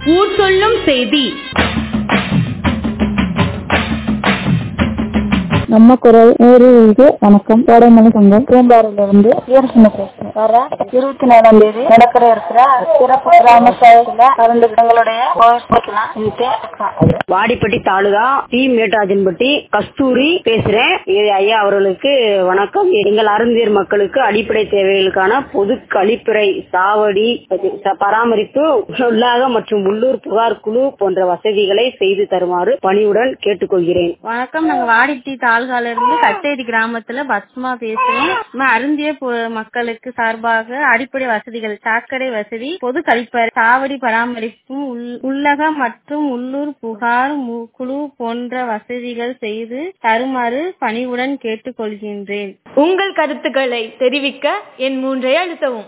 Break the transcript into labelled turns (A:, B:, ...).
A: ஊர் சொல்லும் செய்தி
B: நம்ம குரல் நேர்களுக்கு வணக்கம் கோடைமலை சங்கம் பூம்பாறையில இருந்து வீரசின்ன பேசுறேன் வர இருபத்தி நாலாம் தேதி நடக்கிற இருக்கிற சிறப்பு கிராம சேவையில கலந்து எங்களுடைய
C: வாடிப்பட்டி தாலுகா டி மேட்டாஜன்பட்டி கஸ்தூரி பேசுறேன் இது ஐயா அவர்களுக்கு வணக்கம் எங்கள் அருந்தியர் மக்களுக்கு அடிப்படை தேவைகளுக்கான பொது கழிப்பறை சாவடி ச- பராமரிப்பு உள்ளாக மற்றும் உள்ளூர் புகார் குழு போன்ற வசதிகளை செய்து தருமாறு பணிவுடன் கேட்டுக்கொள்கிறேன்
D: வணக்கம் நாங்க வாடிட்டி தாலுகால இருந்து கச்சேரி கிராமத்துல பஸ்மா பேசுறோம் நம்ம அருந்திய பு- மக்களுக்கு சார்பாக அடிப்படை வசதிகள் சாக்கடை வசதி பொது கழிப்பறை சாவடி பராமரிப்பும் உள்- உள்ளக மற்றும் உள்ளூர் புகார் மு- குழு போன்ற வசதிகள் செய்து தருமாறு பணிவுடன் கேட்டுக்கொள்கின்றேன்
A: உங்கள் கருத்துக்களை தெரிவிக்க என் மூன்றை அழுத்தவும்